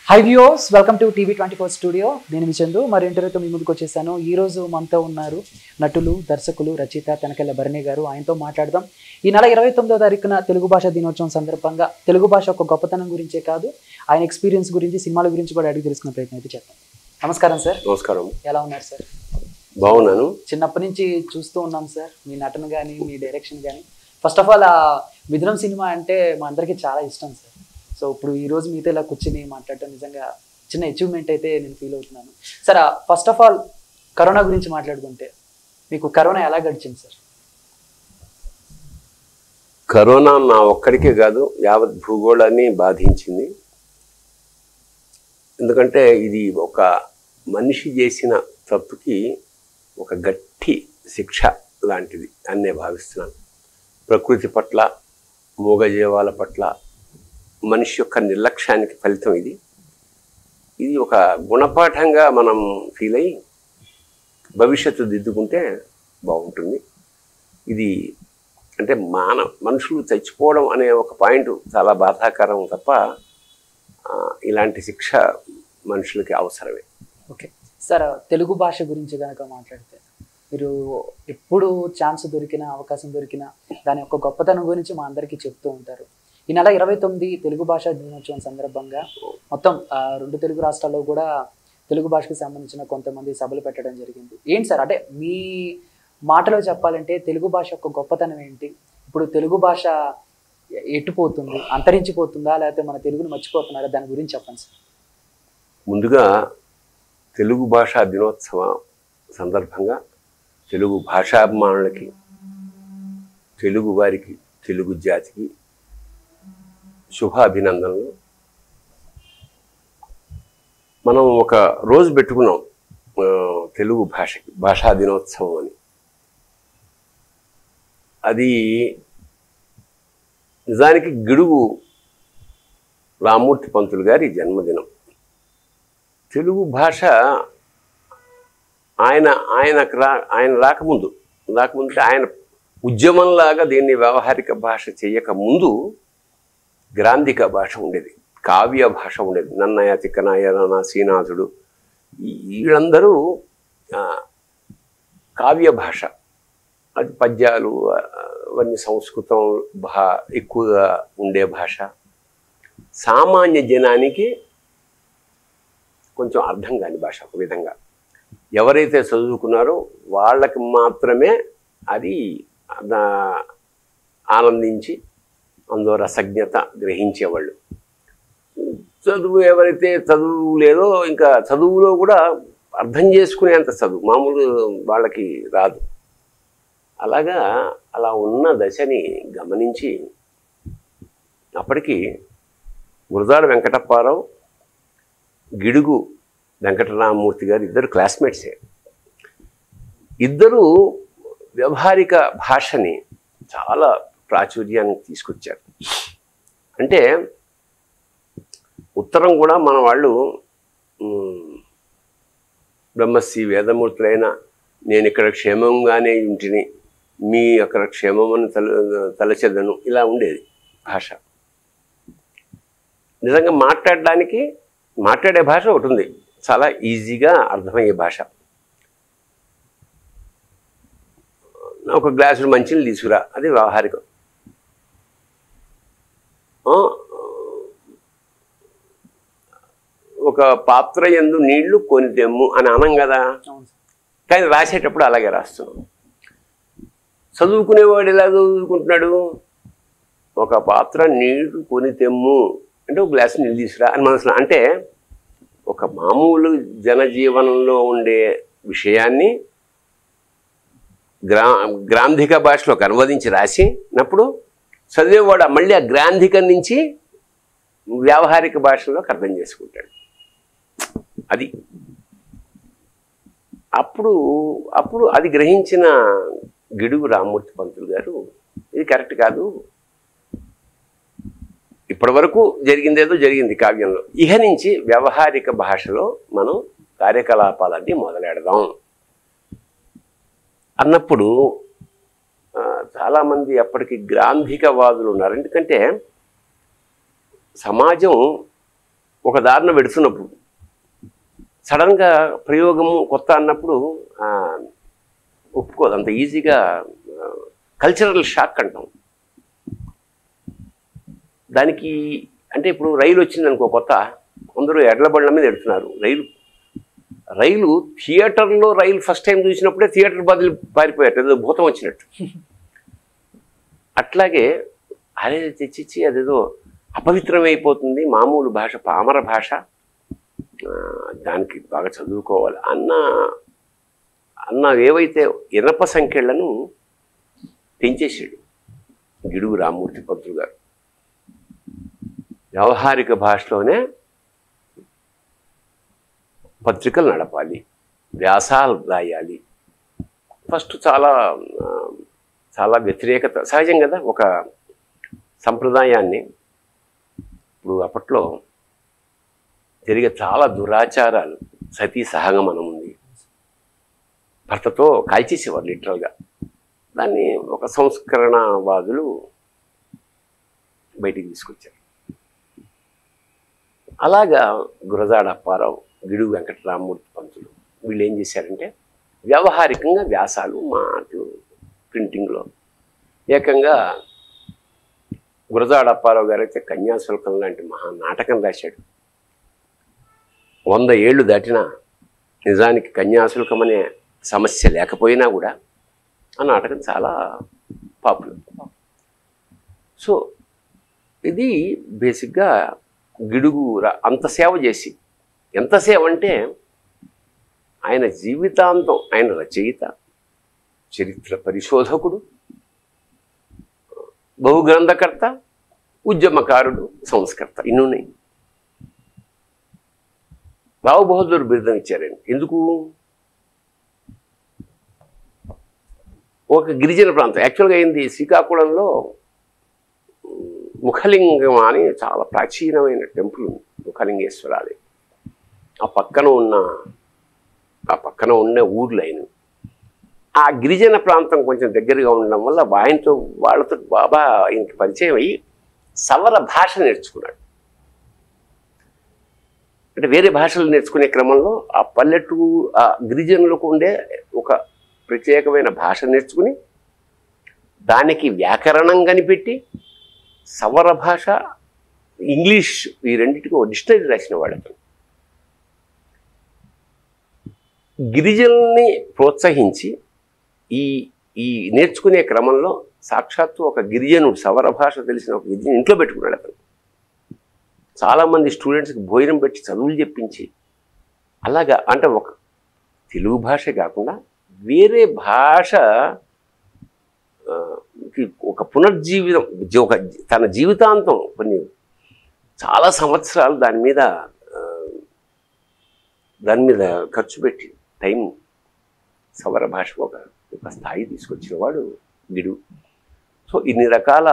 High views welcome to TV twenty four studio నేను మీ చందు మరి ఇంటర్వ్యూతో మీ ముందుకు వచ్చేసాను ఈ రోజు మనతో ఉన్నారు నటులు దర్శకులు రచయిత తనకెళ్ళ భరణి గారు ఆయనతో మాట్లాడదాం ఈ నెల ఇరవై తొమ్మిదో తారీఖున తెలుగు భాష దినోత్సవం సందర్భంగా తెలుగు భాష ఒక గొప్పతనం గురించే కాదు ఆయన ఎక్స్పీరియన్స్ గురించి సినిమాల గురించి కూడా అడిగి తెలుసుకునే ప్రయత్నం అయితే చేద్దాం నమస్కారం సార్ నమస్కారం ఎలా ఉన్నారు సార్ బాగున్నాను చిన్నప్పటి నుంచి చూస్తూ ఉన్నాం సార్ మీ నటన కానీ మీ డైరెక్షన్ కానీ ఫస్ట్ ఆఫ్ ఆల్ ఆ మిథునం సినిమా అంటే మా అందరికీ చాలా ఇష్టం సార్ సో ఇప్పుడు ఈ రోజు మీతో ఇలా కూర్చుని మాట్లాడటం నిజంగా చిన్న అచీవ్మెంట్ అయితే నేను ఫీల్ అవుతున్నాను sir first of all corona గురించి మాట్లాడుకుంటే మీకు కరోనా ఎలా గడిచింది సార్ కరోనా నా ఒక్కడికే కాదు యావత్ భూగోళాన్ని బాధించింది ఎందుకంటే ఇది ఒక మనిషి చేసిన తప్పుకి ఒక గట్టి శిక్ష లాంటిది అని నేను భావిస్తున్నాను ప్రకృతి పట్ల మూగజీవాల పట్ల మనిషి యొక్క నిర్లక్ష్యానికి ఫలితం ఇది ఇది ఒక గుణపాఠంగా మనం ఫీల్ అయ్యి భవిష్యత్తు దిద్దుకుంటే బాగుంటుంది ఇది అంటే మాన మనుషులు చచ్చిపోవడం అనే ఒక పాయింట్ చాలా బాధాకరం తప్ప ఆ, ఇలాంటి శిక్ష మనుషులకి అవసరమే ఓకే సార్ తెలుగు భాష గురించి కనుక మాట్లాడితే మీరు ఎప్పుడు ఛాన్స్ దొరికినా అవకాశం దొరికినా దాని యొక్క గొప్పతనం గురించి మా అందరికీ చెప్తూ ఉంటారు ఈ నెల ఇరవై తొమ్మిది తెలుగు భాష దినోత్సవం సందర్భంగా మొత్తం ఆ, రెండు తెలుగు రాష్ట్రాల్లో కూడా తెలుగు భాషకి సంబంధించిన కొంతమంది సభలు పెట్టడం జరిగింది ఏంటి సార్ అంటే మీ మాటలో చెప్పాలంటే తెలుగు భాష యొక్క గొప్పతనం ఏంటి ఇప్పుడు తెలుగు భాష ఎట్టుపోతుంది అంతరించిపోతుందా లేకపోతే మన తెలుగుని మర్చిపోతున్నారా దాని గురించి చెప్పండి సార్ ముందుగా తెలుగు భాషా దినోత్సవ సందర్భంగా తెలుగు భాషాభిమానులకి తెలుగు వారికి తెలుగు జాతికి శుభాభినందనలు మనం ఒక రోజు పెట్టుకున్నాం ఆ, తెలుగు భాషకి భాషా దినోత్సవం అని అది నిజానికి గిడుగు రామూర్తి పంతులు గారి జన్మదినం తెలుగు భాష ఆయన ఆయన రా ఆయన రాకముందు రాకముందు అంటే ఆయన ఉద్యమంలాగా దీన్ని వ్యవహారిక భాష చేయక ముందు గ్రాంధిక భాష ఉండేది కావ్య భాష ఉండేది నన్నయ తిక్కనాయ నా శ్రీనాథుడు ఈ- వీళ్ళందరూ ఆ, కావ్య భాష అది పద్యాలు ఆ, అవన్నీ సంస్కృతం భా ఎక్కువగా ఉండే భాష సామాన్య జనానికి కొంచెం అర్థం కాని భాష ఒక విధంగా ఎవరైతే చదువుకున్నారో వాళ్ళకి మాత్రమే అది దా- ఆనందించి అందులో రసజ్ఞత గ్రహించేవాళ్ళు చదువు ఎవరైతే చదువు లేదో ఇంకా చదువులో కూడా అర్థం చేసుకునేంత చదువు మామూలు వాళ్ళకి రాదు అలాగా అలా ఉన్న దశని గమనించి అప్పటికి గురజాడ వెంకటప్పారావు గిడుగు వెంకటరామమూర్తి గారు ఇద్దరు క్లాస్మేట్సే ఇద్దరు వ్యవహారిక భాషని చాలా ప్రాచుర్యానికి తీసుకొచ్చారు అంటే ఉత్తరం కూడా మన వాళ్ళు ఉమ్, బ్రహ్మశ్రీ వేదమూర్తులైన నేను ఇక్కడ క్షేమంగానే ఇంటిని మీ అక్కడ క్షేమమని తల తలచెదను ఇలా ఉండేది భాష నిజంగా మాట్లాడడానికి మాట్లాడే భాష ఒకటి ఉంది చాలా ఈజీగా అర్థమయ్యే భాష ఒక గ్లాసుడు మంచిని తీసుకురా అది వ్యవహారికం ఆ, ఒక పాత్ర ఎందు నీళ్లు కొనితెమ్ము అని అనం కదా అవును సార్ కానీ రాసేటప్పుడు అలాగే రాస్తున్నాం చదువుకునేవాడు ఎలా చదువుకుంటున్నాడు ఒక పాత్ర నీళ్లు కొని తెమ్ము అంటే ఒక గ్లాస్ నీళ్ళు తీసుకురా అని మనసులో అంటే ఒక మామూలు జనజీవనంలో ఉండే విషయాన్ని గ్రా గ్రాంధిక భాషలోకి అనువదించి రాసినప్పుడు చదివేవాడు మళ్ళీ ఆ గ్రాంధికం నుంచి వ్యావహారిక భాషలోకి అర్థం చేసుకుంటాడు అది అప్పుడు అప్పుడు అది గ్రహించిన గిడుగు రామ్మూర్తి పంతులు గారు ఇది కరెక్ట్ కాదు ఇప్పటి వరకు జరిగిందేదో జరిగింది కావ్యంలో ఇహ నుంచి వ్యవహారిక భాషలో మనం కార్యకలాపాలన్నీ మొదలెడదాం అన్నప్పుడు ఆ, చాలామంది అప్పటికి గ్రాంధికవాదులు ఉన్నారు ఎందుకంటే సమాజం ఒక దారిన పెడుతున్నప్పుడు సడన్గా ప్రయోగము కొత్త అన్నప్పుడు ఆ, ఒప్పుకోదు అంత ఈజీగా కల్చరల్ షాక్ అంటాం దానికి అంటే ఇప్పుడు రైలు వచ్చింది అనుకో కొత్త అందరూ ఎడ్ల బండ్ల మీద ఎడుతున్నారు రైలు రైలు థియేటర్లో రైలు ఫస్ట్ టైం చూసినప్పుడే థియేటర్ బదులు పారిపోయారు ఏదో భూతం వచ్చినట్టు అట్లాగే అదే తెచ్చిచ్చి అదేదో అపవిత్రమైపోతుంది మామూలు భాష పామర భాష ఆ, దానికి బాగా చదువుకోవాలి అన్న అన్న ఏవైతే ఇనప సంఖ్యలను పెంచేసాడు గిడుగు రామ్మూర్తి పంతులు గారు వ్యవహారిక భాషలోనే పత్రికలు నడపాలి వ్యాసాలు రాయాలి ఫస్ట్ చాలా ఆ, చాలా వ్యతిరేకత సహజం కదా ఒక సంప్రదాయాన్ని ఇప్పుడు అప్పట్లో జరిగే చాలా దురాచారాలు సతీ సహగమనం ఉంది భర్తతో కాల్చేసేవారు లిటరల్గా దాన్ని ఒక సంస్కరణవాదులు బయటికి తీసుకొచ్చారు అలాగా గురజాడ అప్పారావు గిడుగు వెంకటరామూర్తి పంతులు వీళ్ళు ఏం చేశారంటే వ్యావహారికంగా వ్యాసాలు మాటలు ప్రింటింగ్లో ఏకంగా గురజాడ అప్పారావు గారు అయితే కన్యాశుల్కం లాంటి మహా నాటకం రాశాడు వంద ఏళ్ళు దాటినా నిజానికి కన్యాశుల్కం అనే సమస్య లేకపోయినా కూడా ఆ నాటకం చాలా పాపులర్ సో ఇది బేసిక్గా గిడుగు రా- అంత సేవ చేసి ఎంత సేవ అంటే ఆయన జీవితాంతం ఆయన రచయిత చరిత్ర పరిశోధకుడు బహుగ్రంథకర్త ఉద్యమకారుడు సంస్కర్త ఇన్నున్నాయి రావు బహదూర్ బిరుదం ఇచ్చారండి ఎందుకు ఒక గిరిజన ప్రాంతం యాక్చువల్గా అయింది శ్రీకాకుళంలో ఉమ్, ముఖలింగం అని చాలా ప్రాచీనమైన టెంపుల్ ఉంది ముఖలింగేశ్వర ఆలయం ఆ పక్కన ఉన్న ఆ పక్కన ఉన్న ఊర్లు అయిన ఆ గిరిజన ప్రాంతం కొంచెం దగ్గరగా ఉండడం వల్ల ఆయనతో వాళ్ళతో బాబా ఆయనకి పరిచయం అయ్యి సవర భాష నేర్చుకున్నాడు అంటే వేరే భాషలు నేర్చుకునే క్రమంలో ఆ పల్లెటూరు ఆ గిరిజనులకు ఉండే ఒక ప్రత్యేకమైన భాష నేర్చుకుని దానికి వ్యాకరణం కనిపెట్టి సవర భాష ఇంగ్లీష్ ఈ రెండింటికి ఒక డిక్షనరీ రాసిన వాడు అతను గిరిజనుల్ని ప్రోత్సహించి ఈ ఈ నేర్చుకునే క్రమంలో సాక్షాత్తు ఒక గిరిజనుడు సవర భాష తెలిసిన ఒక గిరిజను ఇంట్లో పెట్టుకున్నాడు అతను చాలామంది స్టూడెంట్స్కి భోజనం పెట్టి చదువులు చెప్పించి అలాగా అంటే ఒక తెలుగు భాష కాకుండా వేరే భాష ఆ, కి ఒక పునర్జీవితం జీ- ఒక తన జీవితాంతం కొన్ని చాలా సంవత్సరాలు దాని మీద ఆ, దాని మీద ఖర్చు పెట్టి టైం సవర భాష ఒక ఒక స్థాయి తీసుకొచ్చిన వాడు గిడు సో ఇన్ని రకాల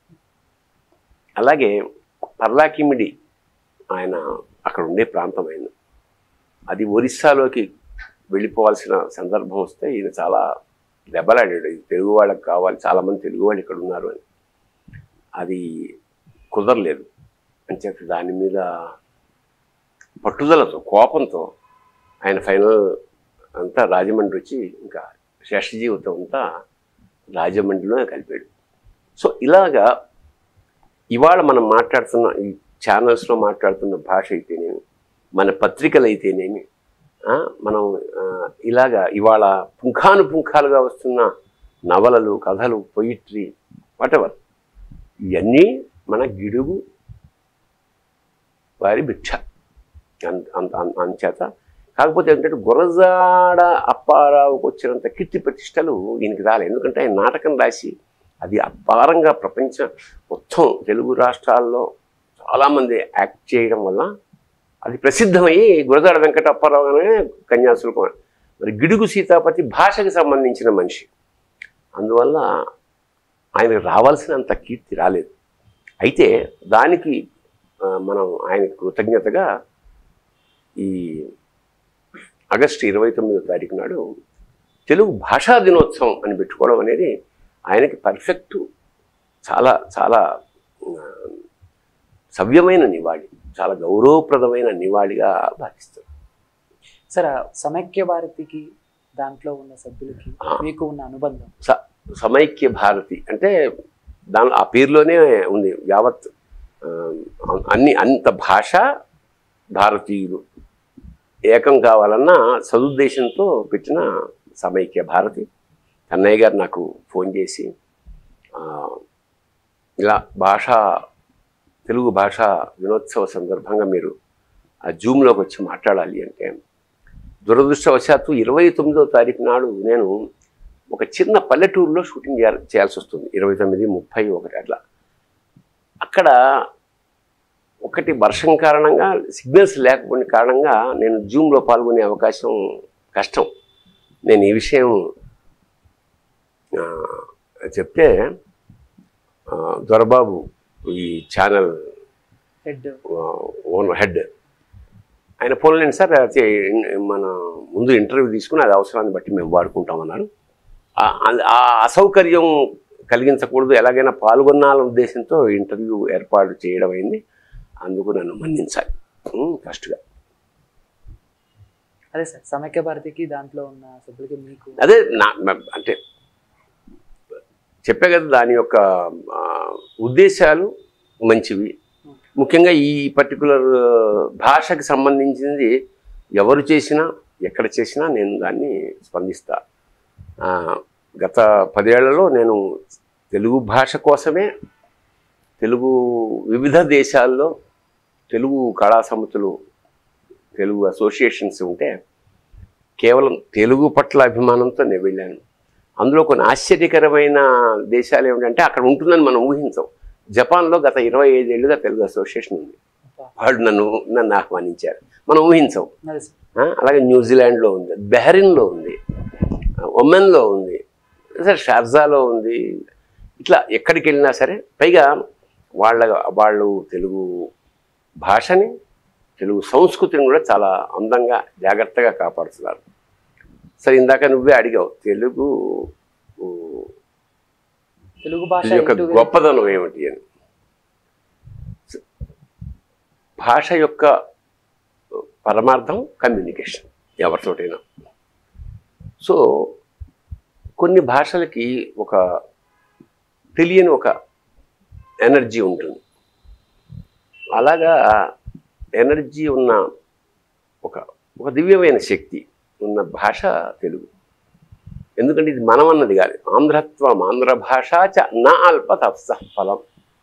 అలాగే పర్లాకిమిడి ఆయన అక్కడ ఉండే ప్రాంతం ఆయన అది ఒరిస్సాలోకి వెళ్ళిపోవాల్సిన సందర్భం వస్తే ఈయన చాలా దెబ్బలాడాడు ఇది తెలుగు వాళ్ళకి కావాలి చాలామంది తెలుగు వాళ్ళు ఇక్కడ ఉన్నారు అని అది కుదరలేదు అని చెప్పి దాని మీద పట్టుదలతో కోపంతో ఆయన ఫైనల్ అంతా రాజమండ్రి వచ్చి ఇంకా శేష జీవితం అంతా రాజమండ్రిలోనే కలిపాడు సో ఇలాగా ఇవాళ మనం మాట్లాడుతున్న ఈ ఛానల్స్లో మాట్లాడుతున్న భాష అయితేనేమి మన పత్రికలు అయితేనేమి ఆ, మనం ఆ, ఇలాగా ఇవాళ పుంఖాను పుంఖాలుగా వస్తున్న నవలలు కథలు పొయిట్రీ వాటెవర్ ఇవన్నీ మన గిడుగు వారి భిక్ష అంత అంత అంత- అంచేత కాకపోతే ఏంటంటే గురజాడ అప్పారావుకు వచ్చినంత కీర్తి ప్రతిష్టలు ఈయనకి రాలేదు ఎందుకంటే ఆయన నాటకం రాసి అది అపారంగా ప్రపంచం మొత్తం తెలుగు రాష్ట్రాల్లో చాలామంది యాక్ట్ చేయడం వల్ల అది ప్రసిద్ధమయ్యి గురజాడ వెంకట అప్పారావు అనే కన్యాశుల్కం మరి గిడుగు సీతాపతి భాషకి సంబంధించిన మనిషి అందువల్ల ఆయనకు రావాల్సినంత కీర్తి రాలేదు అయితే దానికి ఆ, మనం ఆయనకు కృతజ్ఞతగా ఈ ఆగస్టు ఇరవై తొమ్మిదో తారీఖు నాడు తెలుగు భాషా దినోత్సవం అని పెట్టుకోవడం అనేది ఆయనకి పర్ఫెక్ట్ చాలా చాలా ఆ, సవ్యమైన నివాళి చాలా గౌరవప్రదమైన నివాళిగా భావిస్తాను సార్ ఆ సమైక్య భారతికి దాంట్లో ఉన్న సభ్యులకి ఆ. మీకు ఉన్న అనుబంధం స సమైక్య భారతి అంటే దాని ఆ పేరులోనే ఉంది యావత్ ఆ, అన్ని అంత భాష భారతీయులు ఏకం కావాలన్న సదుద్దేశంతో పెట్టిన సమైక్య భారతి కన్నయ్య గారు నాకు ఫోన్ చేసి ఆ, ఇలా భాష తెలుగు భాష దినోత్సవ సందర్భంగా మీరు ఆ జూమ్లోకి వచ్చి మాట్లాడాలి అంటే దురదృష్టవశాత్తు ఇరవై తొమ్మిదో తారీఖు నాడు నేను ఒక చిన్న పల్లెటూరులో షూటింగ్ చేయాలి చేయాల్సి వస్తుంది ఇరవై తొమ్మిది ముప్పై ఒకటి అట్లా అక్కడ ఒకటి వర్షం కారణంగా సిగ్నల్స్ లేకపోయిన కారణంగా నేను జూమ్లో పాల్గొనే అవకాశం కష్టం నేను ఈ విషయం ఆ, చెప్తే ఆ, దొరబాబు ఈ ఛానల్ హెడ్ ఓనర్ హెడ్ ఆయన పోలేండి సార్ అయితే మన ముందు ఇంటర్వ్యూ తీసుకుని అది అవసరాన్ని బట్టి మేము వాడుకుంటామన్నారు ఆ- ఆ- ఆ అసౌకర్యం కలిగించకూడదు ఎలాగైనా పాల్గొనాలనే ఉద్దేశంతో ఇంటర్వ్యూ ఏర్పాటు చేయడం అయింది అందుకు నన్ను మన్నించాలి ఉమ్, ఫస్ట్గా అదే సార్ సమైక్య భారతికి దాంట్లో ఉన్న సభ్యులకి మీకు అదే నా మ- అంటే చెప్పే కదా దాని యొక్క ఆ, ఉద్దేశాలు మంచివి ముఖ్యంగా ఈ పర్టికులర్ భాషకి సంబంధించింది ఎవరు చేసినా ఎక్కడ చేసినా నేను దాన్ని స్పందిస్తా ఆ, గత పదేళ్లలో నేను తెలుగు భాష కోసమే తెలుగు వివిధ దేశాల్లో తెలుగు కళా సమితులు తెలుగు అసోసియేషన్స్ ఉంటే కేవలం తెలుగు పట్ల అభిమానంతో నేను వెళ్ళాను అందులో కొన్ని ఆశ్చర్యకరమైన దేశాలు ఏమిటంటే అక్కడ ఉంటుందని మనం ఊహించాం జపాన్లో గత ఇరవై ఐదేళ్లుగా తెలుగు అసోసియేషన్ ఉంది వాళ్ళు నన్ను నన్ను ఆహ్వానించారు మనం ఊహించాం అదే సార్ ఆ, అలాగే న్యూజిలాండ్లో ఉంది బెహరిన్లో ఉంది ఆ, ఒమెన్లో ఉంది సరే షార్జాలో ఉంది ఇట్లా ఎక్కడికి వెళ్ళినా సరే పైగా వాళ్ళ వాళ్ళు తెలుగు భాషని తెలుగు సంస్కృతిని కూడా చాలా అందంగా జాగ్రత్తగా కాపాడుతున్నారు సరే ఇందాక నువ్వే అడిగావు తెలుగు ఊ, తెలుగు భాష ఇది యొక్క ఎటు గొప్పదనం ఏమిటి అని భాష యొక్క పరమార్థం కమ్యూనికేషన్ ఎవరితోటైనా సో కొన్ని భాషలకి ఒక తెలియని ఒక ఎనర్జీ ఉంటుంది అలాగా ఎనర్జీ ఉన్న ఒక ఒక దివ్యమైన శక్తి ఉన్న భాష తెలుగు ఎందుకంటే ఇది మనం అన్నది కాదు ఆంధ్రత్వం ఆంధ్ర భాష చ నా అల్ప తత్స ఫలం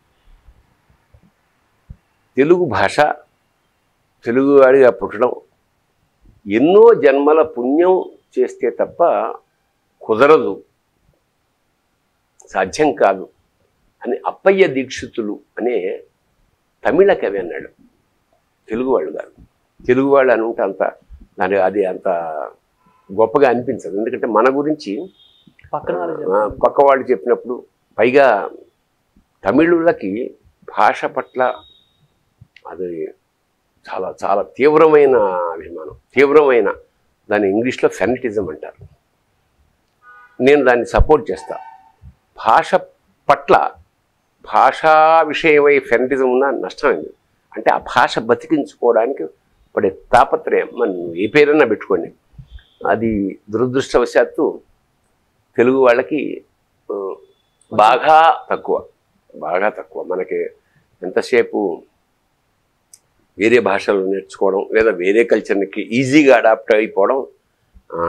తెలుగు భాష తెలుగువాడిగా పుట్టడం ఎన్నో జన్మల పుణ్యం చేస్తే తప్ప కుదరదు సాధ్యం కాదు అని అప్పయ్య దీక్షితులు అనే తమిళ కవి అన్నాడు తెలుగు వాళ్ళు కాదు తెలుగు వాళ్ళు అని ఉంటే అంత దాని అది అంత గొప్పగా అనిపించదు ఎందుకంటే మన గురించి పక్కన వాళ్ళు ఆ, చెప్పారు. పక్క వాళ్ళు చెప్పినప్పుడు పైగా తమిళులకి భాష పట్ల అది చాలా చాలా తీవ్రమైన అభిమానం తీవ్రమైన దాన్ని ఇంగ్లీష్లో ఫెనిటిజం అంటారు నేను దాన్ని సపోర్ట్ చేస్తా భాష పట్ల భాషా విషయమై ఫెనిటిజం ఉన్న నష్టమైంది అంటే ఆ భాష బతికించుకోవడానికి పడే తాపత్రయం మనం ఏ పేరైనా పెట్టుకోండి అది దురదృష్టవశాత్తు తెలుగు వాళ్ళకి ఆ, బాగా తక్కువ బాగా తక్కువ మనకి ఎంతసేపు వేరే భాషలు నేర్చుకోవడం లేదా వేరే కల్చర్కి ఈజీగా అడాప్ట్ అయిపోవడం ఆ,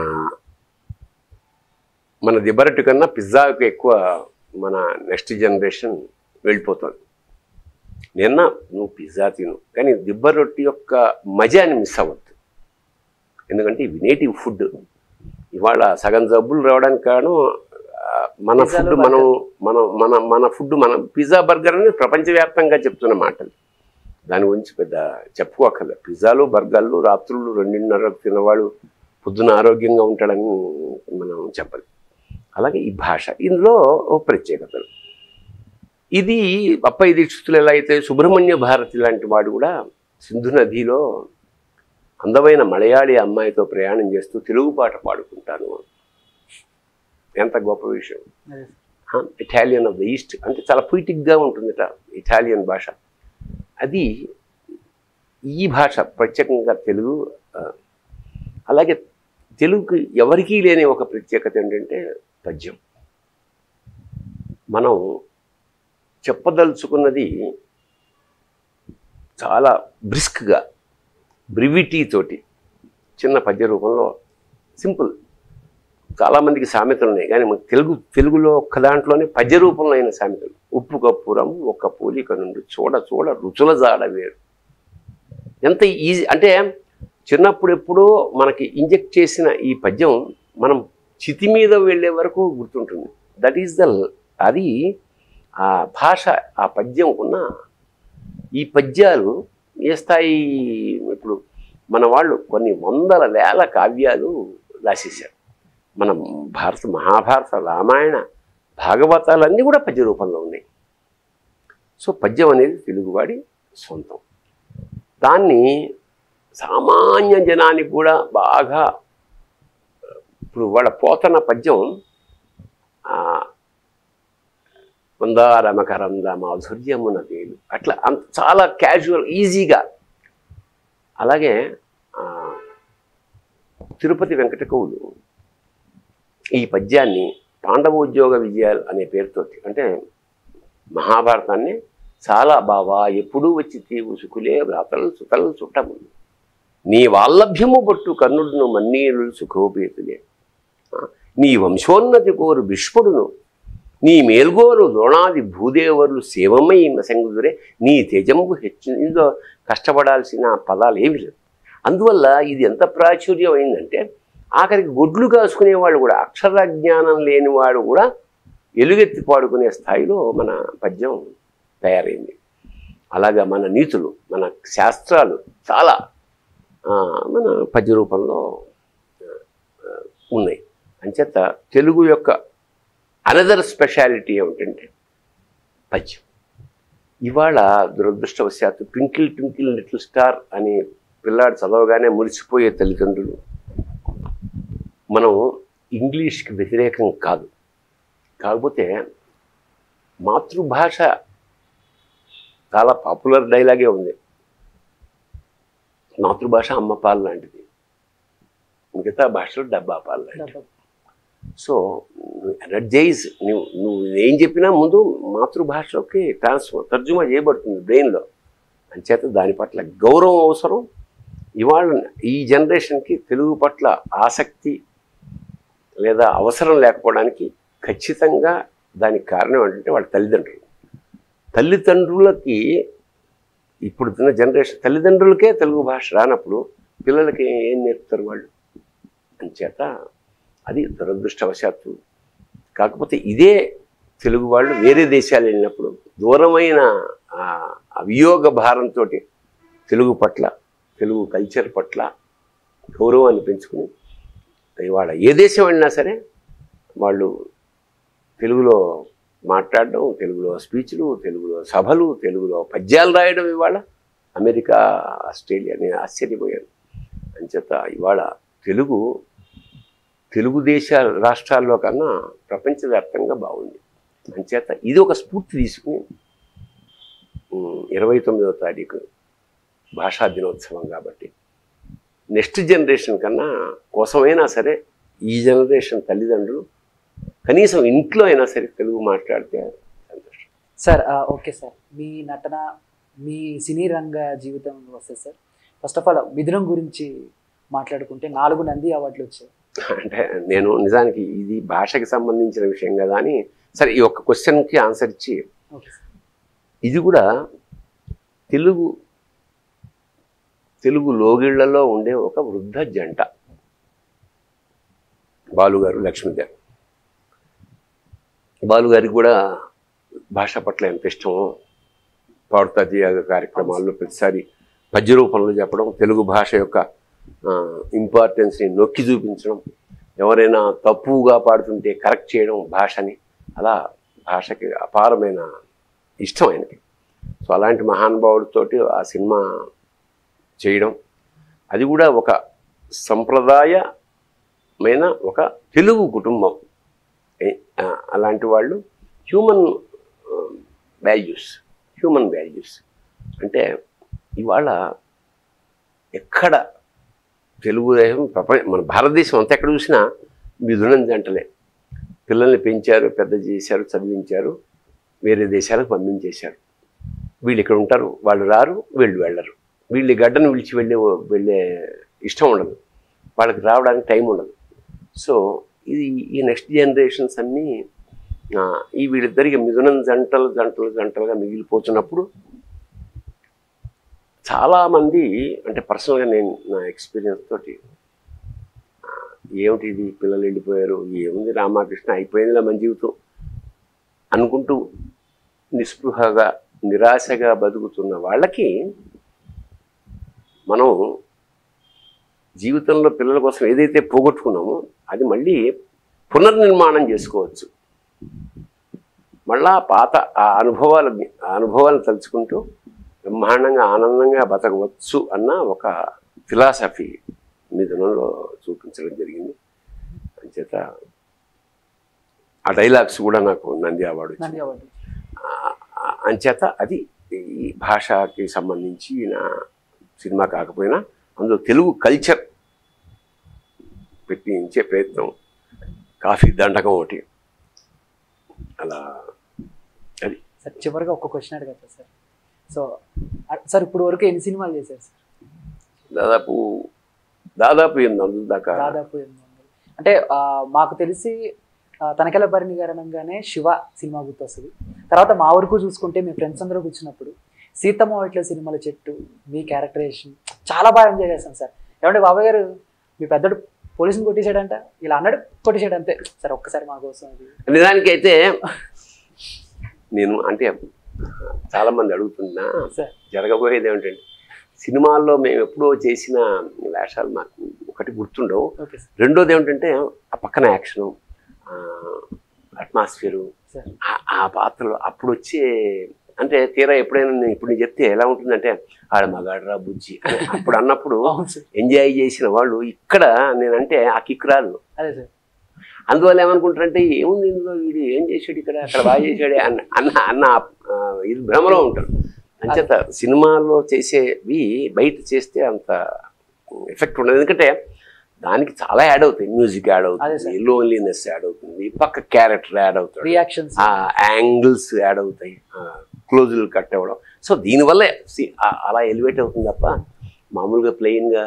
మన దిబ్బరట్టు కన్నా పిజ్జాకి ఎక్కువ మన నెక్స్ట్ జనరేషన్ వెళ్ళిపోతుంది నిన్న నువ్వు పిజ్జా తిను కానీ దిబ్బ రొట్టి యొక్క మజాని మిస్ అవ్వద్దు ఎందుకంటే ఇవి నేటివ్ ఫుడ్ ఇవాళ సగం జబ్బులు రావడానికి కారణం ఆ, మన పిజ్జాలు, ఫుడ్ మనం మనం మన మన ఫుడ్ మన పిజ్జా బర్గర్ అని ప్రపంచవ్యాప్తంగా చెప్తున్న మాటలు దాని గురించి పెద్ద చెప్పుకోకర్లేదు పిజ్జాలు బర్గర్లు రాత్రులు రెండున్నరకు తినవాడు పొద్దున ఆరోగ్యంగా ఉంటాడని మనం చెప్పాలి అలాగే ఈ భాష ఇందులో ఓ ప్రత్యేకతలు ఇది అప్పయ్య దీక్షితులు ఎలా అయితే సుబ్రహ్మణ్య భారతి లాంటి వాడు కూడా సింధు నదిలో అందమైన మలయాళీ అమ్మాయితో ప్రయాణం చేస్తూ తెలుగు పాట పాడుకుంటాను ఎంత గొప్ప విషయం అదే sir. Italian of the east అంటే చాలా పొయిటిక్గా ఉంటుందిట ఇటాలియన్ భాష అది ఈ భాష ప్రత్యేకంగా తెలుగు ఆ, అలాగే తెలుగుకి ఎవరికీ లేని ఒక ప్రత్యేకత ఏంటంటే పద్యం మనం చెప్పదలుచుకున్నది చాలా బ్రిస్క్గా బ్రివిటీ తోటి చిన్న పద్య రూపంలో సింపుల్ చాలామందికి సామెతలు ఉన్నాయి కానీ మనకు తెలుగు తెలుగులో ఒక్క దాంట్లోనే పద్య రూపంలో అయిన సామెతలు ఉప్పు కప్పురం ఒక్క పోలిక నుండి చూడ చూడ రుచుల జాడ వేరు ఎంత ఈజీ అంటే చిన్నప్పుడు ఎప్పుడో మనకి ఇంజెక్ట్ చేసిన ఈ పద్యం మనం చితి మీద వెళ్ళే వరకు గుర్తుంటుంది దట్ ఈస్ ద అది ఆ భాష ఆ పద్యం ఉన్న ఈ పద్యాలు ఏ స్థాయి ఇప్పుడు మన వాళ్ళు కొన్ని వందల వేల కావ్యాలు రాసేశారు మన భారత మహాభారత రామాయణ భాగవతాలన్నీ కూడా పద్య రూపంలో ఉన్నాయి సో పద్యం అనేది తెలుగువాడి సొంతం దాన్ని సామాన్య జనానికి కూడా బాగా ఇప్పుడు వాళ్ళ పోతన పద్యం ఆ, మందారమకరంద మాధుర్యమున తేలు అట్లా అంత చాలా క్యాజువల్ ఈజీగా అలాగే ఆ, తిరుపతి వెంకట కవులు ఈ పద్యాన్ని పాండవోద్యోగ విజయాలు అనే పేరుతోటి అంటే మహాభారతాన్ని చాలా బావా ఎప్పుడూ వచ్చి తీవు సుకులే వ్రాతలు సుతలు చుట్టము నీ వాల్లభ్యము బొట్టు కన్నుడును మన్నీరులు సుఖోపేతులే ఆ, నీ వంశోన్నతి కోరు విష్ణుడును నీ మేల్గోరు ద్రోణాది భూదేవరులు సేవమై మసంగుదురే నీ తేజంబు హెచ్చు ఇందులో కష్టపడాల్సిన పదాలు ఏమి లేవు అందువల్ల ఇది ఎంత ప్రాచుర్యం అయిందంటే ఆఖరికి గొడ్లు కాసుకునేవాళ్ళు కూడా అక్షర జ్ఞానం లేనివాడు కూడా ఎలుగెత్తి పాడుకునే స్థాయిలో మన పద్యం తయారైంది అలాగా మన నీతులు మన శాస్త్రాలు చాలా ఆ, మన పద్య రూపంలో ఆ, ఉన్నాయి అంచేత తెలుగు యొక్క అనదర్ స్పెషాలిటీ ఏమిటంటే పద్యం ఇవాళ దురదృష్టవశాత్తు ట్వింకిల్ ట్వింకిల్ లిటిల్ స్టార్ అని పిల్లాడు చదవగానే మురిసిపోయే తల్లిదండ్రులు మనం ఇంగ్లీష్కి వ్యతిరేకం కాదు కాకపోతే మాతృభాష చాలా పాపులర్ డైలాగే ఉంది మాతృభాష అమ్మ పాలు లాంటిది మిగతా భాషలు డబ్బా పాలు లాంటివి సో ఎనర్జైజ్ నువ్వు నువ్వు ఏం చెప్పినా ముందు మాతృభాషలోకి ట్రాన్స్ఫర్ తర్జుమా చేయబడుతుంది బ్రెయిన్లో అంచేత దాని పట్ల గౌరవం అవసరం ఇవాళ ఈ జనరేషన్కి తెలుగు పట్ల ఆసక్తి లేదా అవసరం లేకపోవడానికి ఖచ్చితంగా దానికి కారణం ఏంటంటే వాళ్ళ తల్లిదండ్రులు తల్లిదండ్రులకి ఇప్పుడు ఉన్న జనరేషన్ తల్లిదండ్రులకే తెలుగు భాష రానప్పుడు పిల్లలకి ఏం నేర్పుతారు వాళ్ళు అంచేత అది దురదృష్టవశాత్తు కాకపోతే ఇదే తెలుగు వాళ్ళు వేరే దేశాలు వెళ్ళినప్పుడు దూరమైన ఆ అవియోగ భారంతో తెలుగు పట్ల తెలుగు కల్చర్ పట్ల గౌరవాన్ని పెంచుకుని ఇవాళ ఏ దేశం వెళ్ళినా సరే వాళ్ళు తెలుగులో మాట్లాడడం తెలుగులో స్పీచ్లు తెలుగులో సభలు తెలుగులో పద్యాలు రాయడం ఇవాళ అమెరికా ఆస్ట్రేలియా నేను ఆశ్చర్యపోయాను అంచేత ఇవాళ తెలుగు తెలుగు దేశ రాష్ట్రాల్లో కన్నా ప్రపంచవ్యాప్తంగా బాగుంది అంచేత ఇది ఒక స్ఫూర్తి తీసుకుని ఉమ్, ఇరవై తొమ్మిదవ తారీఖు భాషా దినోత్సవం కాబట్టి నెక్స్ట్ జనరేషన్ కన్నా కోసమైనా సరే ఈ జనరేషన్ తల్లిదండ్రులు కనీసం ఇంట్లో అయినా సరే తెలుగు మాట్లాడితే సంతోషం సార్ ఆ, ఓకే సార్ మీ నటన మీ సినీ రంగ జీవితం వస్తే sir first of all Mithunam గురించి మాట్లాడుకుంటే నాలుగు నంది అవార్డులు వచ్చాయి అంటే నేను నిజానికి ఇది భాషకి సంబంధించిన విషయం కదా అని సరే ఈ ఒక్క క్వశ్చన్కి ఆన్సర్ ఇచ్చి ఓకే సార్ ఇది కూడా తెలుగు తెలుగు లోగిళ్లలో ఉండే ఒక వృద్ధ జంట బాలుగారు లక్ష్మి గారు బాలుగారికి కూడా భాష పట్ల ఎంత ఇష్టమో పాడుతా తీయగ కార్యక్రమాల్లో ప్రతిసారి పద్య రూపంలో చెప్పడం తెలుగు భాష యొక్క ఇంపార్టెన్స్ని నొక్కి చూపించడం ఎవరైనా తప్పుగా పాడుతుంటే కరెక్ట్ చేయడం భాషని అలా భాషకి అపారమైన ఇష్టం ఆయనకి సో అలాంటి మహానుభావుడితోటి ఆ సినిమా చేయడం అది కూడా ఒక సంప్రదాయమైన ఒక తెలుగు కుటుంబం ఏ- ఆ, అలాంటి వాళ్ళు హ్యూమన్ వాల్యూస్ హ్యూమన్ వాల్యూస్ అంటే ఇవాళ ఎక్కడ తెలుగుదేశం ప్రపంచ మన భారతదేశం అంతా ఎక్కడ చూసినా మిథునం జంటలే పిల్లల్ని పెంచారు పెద్ద చేశారు చదివించారు వేరే దేశాలకు పంపించేశారు వీళ్ళు ఇక్కడ ఉంటారు వాళ్ళు రారు వీళ్ళు వెళ్ళరు వీళ్ళు ఈ గడ్డను విడిచి వెళ్ళే వెళ్ళే ఇష్టం ఉండదు వాళ్ళకి రావడానికి టైం ఉండదు సో ఇది ఈ నెక్స్ట్ జనరేషన్స్ అన్నీ ఆ, ఈ వీళ్ళిద్దరికి మిథునం జంటలు జంటలు జంటలుగా మిగిలిపోతున్నప్పుడు చాలామంది అంటే పర్సనల్గా నేను నా ఎక్స్పీరియన్స్ తోటి ఆ, ఏమిటి ఇది పిల్లలు వెళ్ళిపోయారు ఏముంది రామకృష్ణ అయిపోయిందిలా మన జీవితం అనుకుంటూ నిస్పృహగా నిరాశగా బతుకుతున్న వాళ్ళకి మనం జీవితంలో పిల్లల కోసం ఏదైతే పోగొట్టుకున్నామో అది మళ్ళీ పునర్నిర్మాణం చేసుకోవచ్చు మళ్ళా పాత ఆ అనుభవాలని ఆ అనుభవాలను తలుచుకుంటూ బ్రహ్మాండంగా ఆనందంగా బతకవచ్చు అన్న ఒక ఫిలాసఫీ మిథునంలో చూపించడం జరిగింది అంచేత ఆ డైలాగ్స్ కూడా నాకు నంది అవార్డు వచ్చింది. నంది అవార్డు ఆ- ఆ- అంచేత అది ఈ భాషకి సంబంధించి నా సినిమా కాకపోయినా అందులో తెలుగు కల్చర్ పెట్టించే ప్రయత్నం కాఫీ దండకం ఒకటి అలా అది సార్ చివరిగా ఒక క్వశ్చన్ అడగచ్చా సార్ సో అ- సార్ ఇప్పుడు వరకు ఎన్ని సినిమాలు చేశారు సార్ దాదాపు దాదాపు ఎనిమిది వందల దాకా దాదాపు ఎనిమిది వందలు అంటే ఆ, మాకు తెలిసి ఆ, తనకెల భరణి గారు అనగానే శివ సినిమా గుర్తొస్తుంది తర్వాత మా వరకు చూసుకుంటే మీ ఫ్రెండ్స్ అందరూ కూర్చున్నప్పుడు సీతమ్మ వైట్ల సినిమాల చెట్టు మీ క్యారెక్టరేషన్ చాలా బాగా ఎంజాయ్ చేస్తాను సార్ ఏమంటే బాబాయ్ గారు మీ పెద్దడు పోలీసుని కొట్టేశాడంట ఇలా అన్నాడు కొట్టేశాడు అంతే సార్ ఒక్కసారి మా కోసం అది నిజానికైతే నేను అంటే చాలా మంది అడుగుతున్నా సార్ జరగబోయేది ఏమిటంటే సినిమాల్లో మేము ఎప్పుడో చేసిన వేషాలు మాకు ఒకటి గుర్తుండవు ఓకే సార్ రెండోది ఏమిటంటే ఆ పక్కన యాక్షను అట్మాస్ఫియరు సార్ ఆ పాత్రలు అప్పుడు వచ్చే అంటే తీరా ఎప్పుడైనా నేను ఇప్పుడు నేను చెప్తే ఎలా ఉంటుందంటే ఆడ మగాడరా బుజ్జి అని అప్పుడు అన్నప్పుడు అవును సార్ ఎంజాయ్ చేసిన వాళ్ళు ఇక్కడ నేనంటే ఆ కిక్ రాదు అదే సార్ అందువల్ల ఏమనుకుంటారంటే ఏముంది ఇందులో వీడు ఏం చేశాడు ఇక్కడ అక్కడ బాగా చేశాడే అన్న అన్న అన్న ఆ, ఇది భ్రమలో ఉంటారు అంచేత సినిమాలో చేసేవి బయట చేస్తే అంత ఎఫెక్ట్ ఉండదు ఎందుకంటే దానికి చాలా యాడ్ అవుతాయి మ్యూజిక్ యాడ్ అదే అవుతుంది లోన్లీనెస్ యాడ్ అవుతుంది పక్క క్యారెక్టర్ యాడ్ అవుతాడు రియాక్షన్స్ ఆ యాంగిల్స్ యాడ్ అవుతాయి క్లోజులు కట్ అవ్వడం సో దీనివల్ల సి- ఆ- అలా ఎలివేట్ అవుతుంది తప్ప మామూలుగా ప్లెయిన్గా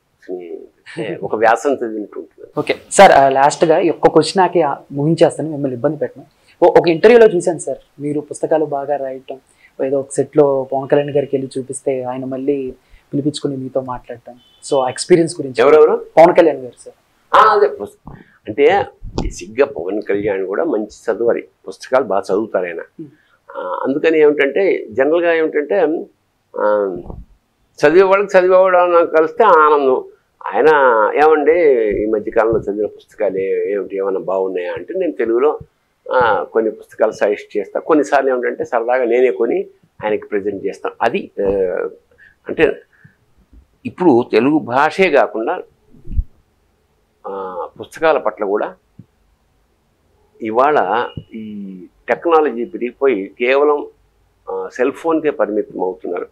ఒక వ్యాసం చదివినట్టు ఉంటుంది ఓకే సార్ లాస్ట్గా ఈ ఒక్క క్వశ్చన్ నాకి ఆ, ముగించేస్తాను మిమ్మల్ని ఇబ్బంది పెట్టను ఓ- ఒక ఇంటర్వ్యూలో చూశాను సార్ మీరు పుస్తకాలు బాగా రాయటం ఏదో ఒక సెట్లో పవన్ కళ్యాణ్ గారికి వెళ్ళి చూపిస్తే ఆయన మళ్ళీ పిలిపించుకుని మీతో మాట్లాడటం సో ఆ ఎక్స్పీరియన్స్ గురించి ఎవరెవరు పవన్ కళ్యాణ్ గారు సార్ ఆ, అదే పుస్త- అంటే బేసిక్గా పవన్ కళ్యాణ్ కూడా మంచి చదువరి పుస్తకాలు బాగా చదువుతారు ఆయన Hmm. ఆ, అందుకని ఏమిటంటే జనరల్గా ఏమిటంటే ఆ, చదివే వాళ్ళకి చదివేవాడు నాకు కలిస్తే ఆనందం ఆయన ఏమండి ఈ మధ్యకాలంలో చదివిన పుస్తకాలు ఏ- ఏమిటి ఏమైనా బాగున్నాయా అంటే నేను తెలుగులో ఆ, కొన్ని పుస్తకాలు సజెస్ట్ చేస్తాను కొన్నిసార్లు ఏమిటంటే సరదాగా నేనే కొని ఆయనకి ప్రజెంట్ చేస్తాను అది ఆ, అంటే ఇప్పుడు తెలుగు భాషే కాకుండా ఆ, పుస్తకాల పట్ల కూడా ఇవాళ ఈ టెక్నాలజీ పెరిగిపోయి కేవలం ఆ, సెల్ ఫోన్కే పరిమితం అవుతున్నారు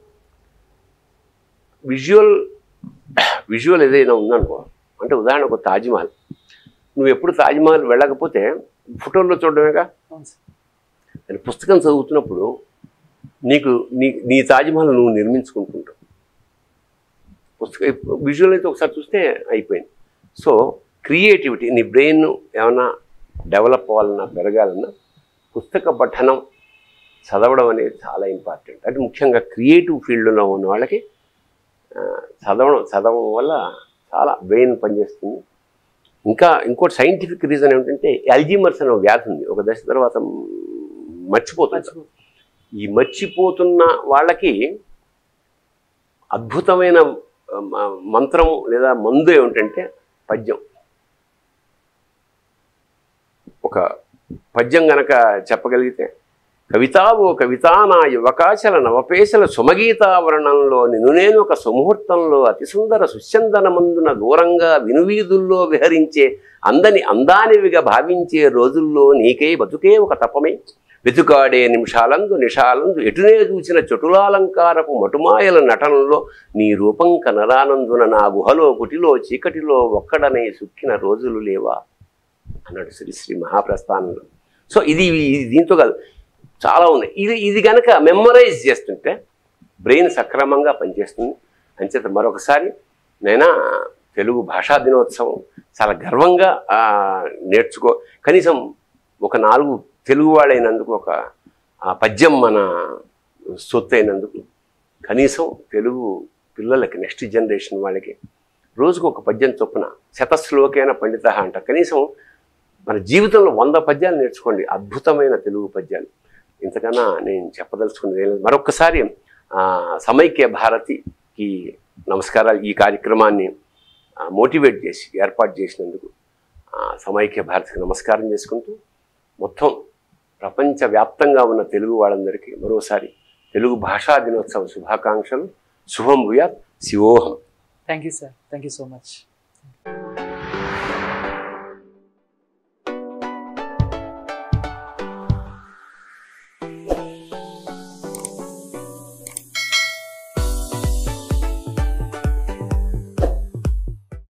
విజువల్ విజువల్ ఏదైనా ఉందనుకో అంటే ఉదాహరణకు ఒక తాజ్మహల్ నువ్వు ఎప్పుడు తాజ్మహల్ వెళ్ళకపోతే ఫోటోల్లో చూడడమేగా అవును సార్ నేను పుస్తకం చదువుతున్నప్పుడు నీకు నీ నీ తాజ్మహల్ నువ్వు నిర్మించుకుంటుంటావు పుస్తకం విజువల్ అయితే ఒకసారి చూస్తే అయిపోయింది సో క్రియేటివిటీ నీ బ్రెయిన్ ఏమైనా డెవలప్ అవ్వాలన్నా పెరగాలన్నా పుస్తక పఠనం చదవడం అనేది చాలా ఇంపార్టెంట్ అంటే ముఖ్యంగా క్రియేటివ్ ఫీల్డ్లో ఉన్న వాళ్ళకి ఆ, చదవడం చదవడం వల్ల చాలా బ్రెయిన్ పనిచేస్తుంది ఇంకా ఇంకోటి సైంటిఫిక్ రీజన్ ఏమిటంటే అల్జీమర్స్ అనే ఒక వ్యాధి ఉంది ఒక దశ తర్వాత మర్చిపోతుంది మర్చిపో ఈ మర్చిపోతున్న వాళ్ళకి అద్భుతమైన ఆ, మ- మంత్రం లేదా మందు ఏమిటంటే పద్యం ఒక పద్యం గనక చెప్పగలిగితే కవితావో కవితానా యువకాచల నవపేశల సుమగీతావరణంలో నిన్ను నేను ఒక సుముహూర్తంలో అతి సుందర సుచందనమందున దూరంగా వినువీధుల్లో విహరించే అందని అందానివిగా భావించే రోజుల్లో నీకే బతుకే ఒక తపమే వెతుకాడే నిమిషాలందు నిషాలందు ఎటునే చూసిన చటులాలంకారపు మటుమాయల నటనలో నీ రూపం కనరానందున నా గుహలో కుటిలో చీకటిలో ఒక్కడనే సుక్కిన రోజులు లేవా అన్నాడు శ్రీ శ్రీ మహాప్రస్థానంలో సో ఇది ఇది దీంతో కాదు చాలా ఉన్నాయి ఇది ఇది కనుక మెమరైజ్ చేస్తుంటే బ్రెయిన్ సక్రమంగా పనిచేస్తుంది అంచేత మరొకసారి నైనా తెలుగు భాషా దినోత్సవం చాలా గర్వంగా ఆ, నేర్చుకో కనీసం ఒక నాలుగు తెలుగు వాళ్ళైనందుకు ఒక ఆ పద్యం మన సొత్తు అయినందుకు కనీసం తెలుగు పిల్లలకి నెక్స్ట్ జనరేషన్ వాళ్ళకి రోజుకు ఒక పద్యం చొప్పున శతశ్లోకైన పండిత అంట కనీసం మన జీవితంలో వంద పద్యాలు నేర్చుకోండి అద్భుతమైన తెలుగు పద్యాలు ఇంతకన్నా నేను చెప్పదలుచుకున్నది ఏం లేదు మరొకసారి ఆ, సమైక్య భారతికి నమస్కారాలు ఈ కార్యక్రమాన్ని మోటివేట్ చేసి ఏర్పాటు చేసినందుకు ఆ, సమైక్య భారతికి నమస్కారం చేసుకుంటూ మొత్తం ప్రపంచవ్యాప్తంగా ఉన్న తెలుగు వాళ్ళందరికీ మరోసారి తెలుగు భాషా దినోత్సవ శుభాకాంక్షలు శుభం భూయాత్ శివోహం thank you sir thank you so much